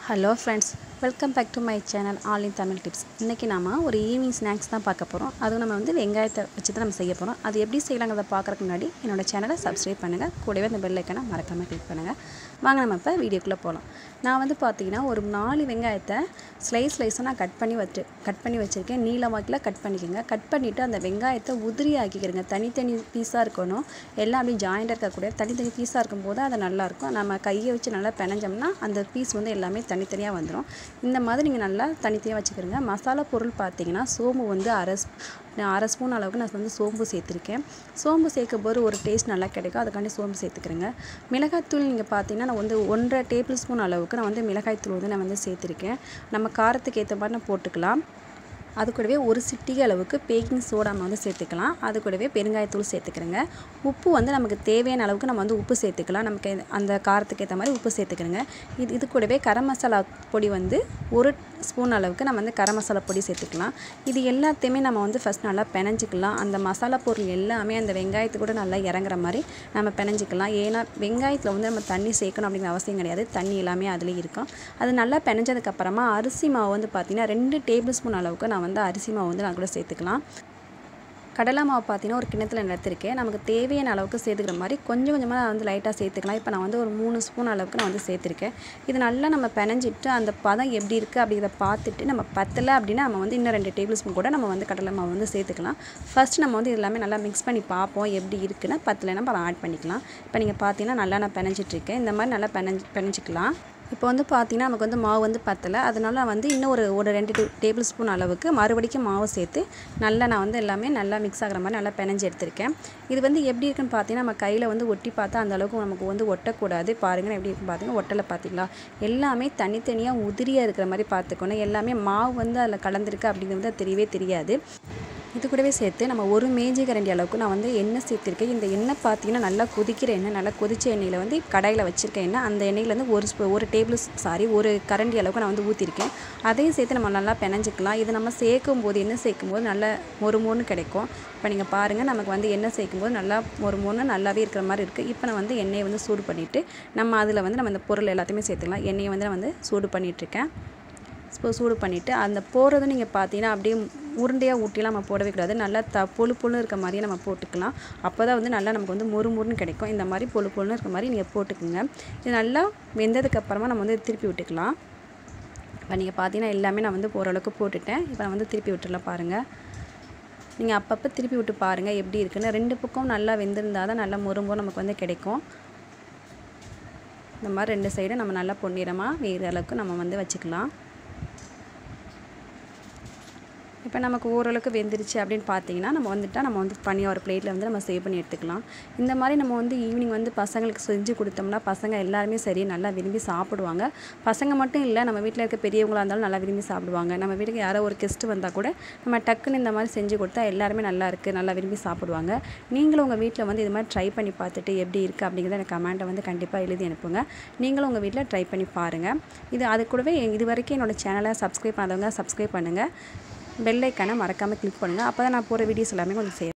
hello friends welcome back to my channel all in Tamil tips இன்றைக்கி நாம ஒரு evening snacks தான் பார்க்க போகிறோம் அதுவும் நம்ம வந்து வெங்காயத்தை வச்சு தான் நம்ம செய்ய போகிறோம் அது எப்படி செய்யலாங்கிறத பார்க்குறதுக்கு முன்னாடி என்னோட சேனலை சப்ஸ்கிரைப் பண்ணுங்கள் கூடவே அந்த பெல் ஐக்கனை மறக்காமல் கிளிக் பண்ணுங்கள் வாங்க நம்ம இப்போ வீடியோக்குள்ளே போகலாம் நான் வந்து பார்த்தீங்கன்னா ஒரு நாலு வெங்காயத்தை ஸ்லைஸ் ஸ்லைஸாக நான் கட் பண்ணி வச்சு கட் பண்ணி வச்சுருக்கேன் நீல வாக்கில் கட் பண்ணிக்கோங்க கட் பண்ணிவிட்டு அந்த வெங்காயத்தை உதிரி ஆக்கிக்கிறங்க தனித்தனி பீஸாக இருக்கணும் எல்லாம் அப்படியே ஜாயிண்டாக இருக்கக்கூடிய தனித்தனி பீஸாக இருக்கும்போது அது நல்லாயிருக்கும் நம்ம கையை வச்சு நல்லா பிணைஞ்சோம்னா அந்த பீஸ் வந்து எல்லாமே தனித்தனியாக வந்துடும் இந்த மாதிரி நீங்கள் நல்லா தனித்தனியாக வச்சுக்கிறங்க மசாலா பொருள் பார்த்தீங்கன்னா சோம்பு வந்து அரை ஸ்- நான் அரை ஸ்பூன் அளவுக்கு நான் வந்து சோம்பு சேர்த்துருக்கேன் சோம்பு சேர்க்கும் போது ஒரு டேஸ்ட் நல்லா கிடைக்கும் அதுக்காண்டி சோம்பு சேர்த்துக்கிறேங்க மிளகாய்த்தூள் நீங்கள் பார்த்தீங்கன்னா நான் வந்து ஒன்றரை டேபிள் ஸ்பூன் அளவுக்கு நான் வந்து மிளகாய்த்தூள் வந்து நான் வந்து சேர்த்துருக்கேன் நம்ம காரத்துக்கு ஏற்ற மாதிரி நான் போட்டுக்கலாம் அது கூடவே ஒரு சிட்டிகை அளவுக்கு பேக்கிங் சோடா நம்ம வந்து சேர்த்துக்கலாம் அது கூடவே பெருங்காயத்தூள் சேர்த்துக்கிறேங்க உப்பு வந்து நமக்கு தேவையான அளவுக்கு நம்ம வந்து உப்பு சேர்த்துக்கலாம் நமக்கு இந்த- அந்த காரத்துக்கு ஏற்ற மாதிரி உப்பு சேர்த்துக்கிறேங்க இது இது கூடவே கரம் மசாலா பொடி வந்து ஒரு ஸ்பூன் அளவுக்கு நம்ம வந்து கரம் மசாலா பொடி சேர்த்துக்கலாம் இது எல்லாத்தையுமே நம்ம வந்து ஃபஸ்ட் நல்லா பிணைஞ்சிக்கலாம் அந்த மசாலா பொருள் எல்லாமே அந்த வெங்காயத்து கூட நல்லா இறங்குற மாதிரி நம்ம பிணைஞ்சிக்கலாம் ஏன்னா வெங்காயத்தில் வந்து நம்ம தண்ணி சேர்க்கணும் அப்படிங்கிற அவசியம் கிடையாது தண்ணி எல்லாமே அதுலேயே இருக்கும் அது நல்லா பிணைஞ்சதுக்கப்புறமா அரிசி மாவு வந்து பார்த்திங்கன்னா ரெண்டு டேபிள் ஸ்பூன் அளவுக்கு நான் வந்து அரிசி மாவு வந்து நான் கூட சேர்த்துக்கலாம் கடலை மாவு பார்த்தீங்கன்னா ஒரு கிண்ணத்தில் நிறுத்திருக்கேன் நமக்கு தேவையான அளவுக்கு சேர்த்துக்கிற மாதிரி கொஞ்சம் கொஞ்சமாக நான் வந்து லைட்டாக சேர்த்துக்கலாம் இப்போ நான் வந்து ஒரு மூணு ஸ்பூன் அளவுக்கு நான் வந்து சேர்த்துருக்கேன் இது நல்லா நம்ம பிணைஞ்சிட்டு அந்த பதம் எப்படி இருக்குது அப்படிங்கிறத பார்த்துட்டு நம்ம பத்தலை அப்படின்னா நம்ம வந்து இன்னும் ரெண்டு டேபிள் ஸ்பூன் கூட நம்ம வந்து கடலை மாவு வந்து சேர்த்துக்கலாம் ஃபர்ஸ்ட் நம்ம வந்து இது எல்லாமே நல்லா மிக்ஸ் பண்ணி பார்ப்போம் எப்படி இருக்குன்னு பத்தலைன்னா அப்புறம் ஆட் பண்ணிக்கலாம் இப்போ நீங்கள் பார்த்தீங்கன்னா நல்லா நான் பிணைஞ்சிட்ருக்கேன் இந்த மாதிரி நல்லா பிணைஞ்சு பிணைஞ்சிக்கலாம் இப்போ வந்து பார்த்தீங்கன்னா நமக்கு வந்து மாவு வந்து பத்தலை அதனால நான் வந்து இன்னும் ஒரு ஒரு ரெண்டு டேபிள் ஸ்பூன் அளவுக்கு மறுபடிக்கும் மாவு சேர்த்து நல்லா நான் வந்து எல்லாமே நல்லா மிக்ஸ் ஆகிற மாதிரி நல்லா பிணைஞ்சு எடுத்திருக்கேன் இது வந்து எப்படி இருக்குன்னு பார்த்தீங்கன்னா நம்ம கையில் வந்து ஒட்டி பார்த்தா அந்த அளவுக்கு நமக்கு வந்து ஒட்டக்கூடாது பாருங்கள் எப்படி இருக்குன்னு பார்த்தீங்கன்னா ஒட்டலை பார்த்தீங்களா எல்லாமே தனித்தனியாக உதிரியாக இருக்கிற மாதிரி பார்த்துக்கணும் எல்லாமே மாவு வந்து அதில் கலந்துருக்கு அப்படிங்கிறது வந்து தெரியவே தெரியாது இது கூடவே சேர்த்து நம்ம ஒரு மேஜை கரண்டி அளவுக்கு நான் வந்து எண்ணெய் சேர்த்துருக்கேன் இந்த எண்ணெய் பார்த்தீங்கன்னா நல்லா கொதிக்கிற எண்ணெய் நல்லா கொதிச்ச எண்ணெயில் வந்து கடாயில் வச்சுருக்க எண்ணெய் அந்த எண்ணெயிலேருந்து ஒரு ஸ்பூ ஒரு டேபிள் சாரி ஒரு கரண்டி அளவுக்கு நான் வந்து ஊற்றிருக்கேன் அதையும் சேர்த்து நம்ம நல்லா பிணைஞ்சிக்கலாம் இது நம்ம சேர்க்கும் போது எண்ணெய் சேர்க்கும் போது நல்லா ஒரு மூணு கிடைக்கும் இப்போ நீங்கள் பாருங்கள் நமக்கு வந்து எண்ணெய் சேர்க்கும் போது நல்லா ஒரு மூணு நல்லாவே இருக்கிற மாதிரி இருக்குது இப்போ நான் வந்து எண்ணெயை வந்து சூடு பண்ணிவிட்டு நம்ம அதில் வந்து நம்ம இந்த பொருள் எல்லாத்தையுமே சேர்த்துக்கலாம் எண்ணெயை வந்து நான் வந்து சூடு பண்ணிகிட்ருக்கேன் இப்போ சூடு பண்ணிவிட்டு அந்த போடுறதும் நீங்கள் பார்த்தீங்கன்னா அப்படியே உருண்டையாக ஊட்டிலாம் நம்ம போடவே கூடாது நல்லா த பொழு பொழுன்னு இருக்க மாதிரியே நம்ம போட்டுக்கலாம் அப்போ தான் வந்து நல்லா நமக்கு வந்து மொறு மொறுன்னு கிடைக்கும் இந்த மாதிரி பொழு பொழுன்னு இருக்க மாதிரி நீங்கள் போட்டுக்குங்க இது நல்லா வெந்ததுக்கப்புறமா நம்ம வந்து திருப்பி விட்டுக்கலாம் இப்போ நீங்கள் பார்த்தீங்கன்னா எல்லாமே நான் வந்து ஓரளவுக்கு போட்டுட்டேன் இப்போ நான் வந்து திருப்பி விட்டுடலாம் பாருங்கள் நீங்கள் அப்பப்போ திருப்பி விட்டு பாருங்கள் எப்படி இருக்குன்னு ரெண்டு பக்கம் நல்லா வெந்திருந்தால் தான் நல்லா மொறும்போ நமக்கு வந்து கிடைக்கும் இந்த மாதிரி ரெண்டு சைடும் நம்ம நல்லா பொன்னிறமாக வேறு அளவுக்கு நம்ம வந்து வச்சுக்கலாம் இப்போ நமக்கு ஓரளவுக்கு வெந்துருச்சு அப்படின்னு பார்த்தீங்கன்னா நம்ம வந்துட்டா நம்ம வந்து பண்ணி ஒரு பிளேட்டில் வந்து நம்ம சேவ் பண்ணி எடுத்துக்கலாம் இந்த மாதிரி நம்ம வந்து ஈவினிங் வந்து பசங்களுக்கு செஞ்சு கொடுத்தோம்னா பசங்க எல்லாருமே சரி நல்லா விரும்பி சாப்பிடுவாங்க பசங்க மட்டும் இல்லை நம்ம வீட்டில் இருக்க பெரியவங்களாக இருந்தாலும் நல்லா விரும்பி சாப்பிடுவாங்க நம்ம வீட்டுக்கு யாரோ ஒரு கெஸ்ட்டு வந்தால் கூட நம்ம டக்குன்னு இந்த மாதிரி செஞ்சு கொடுத்தா எல்லாருமே நல்லா இருக்குது நல்லா விரும்பி சாப்பிடுவாங்க நீங்களும் உங்கள் வீட்டில் வந்து இது மாதிரி ட்ரை பண்ணி பார்த்துட்டு எப்படி இருக்குது அப்படிங்கிறத எனக்கு கமெண்ட்டை வந்து கண்டிப்பாக எழுதி அனுப்புங்க நீங்களும் உங்கள் வீட்டில் ட்ரை பண்ணி பாருங்கள் இது அது கூடவே இது வரைக்கும் என்னோட சேனலை சப்ஸ்கிரைப் பண்ணாதவங்க சப்ஸ்கிரைப் பண்ணுங்கள் பெல் ஐக்கானை மறக்காமல் கிளிக் பண்ணுங்கள் அப்போ தான் நான் போகிற வீடியோஸ் எல்லாமே கொஞ்சம் சேரும்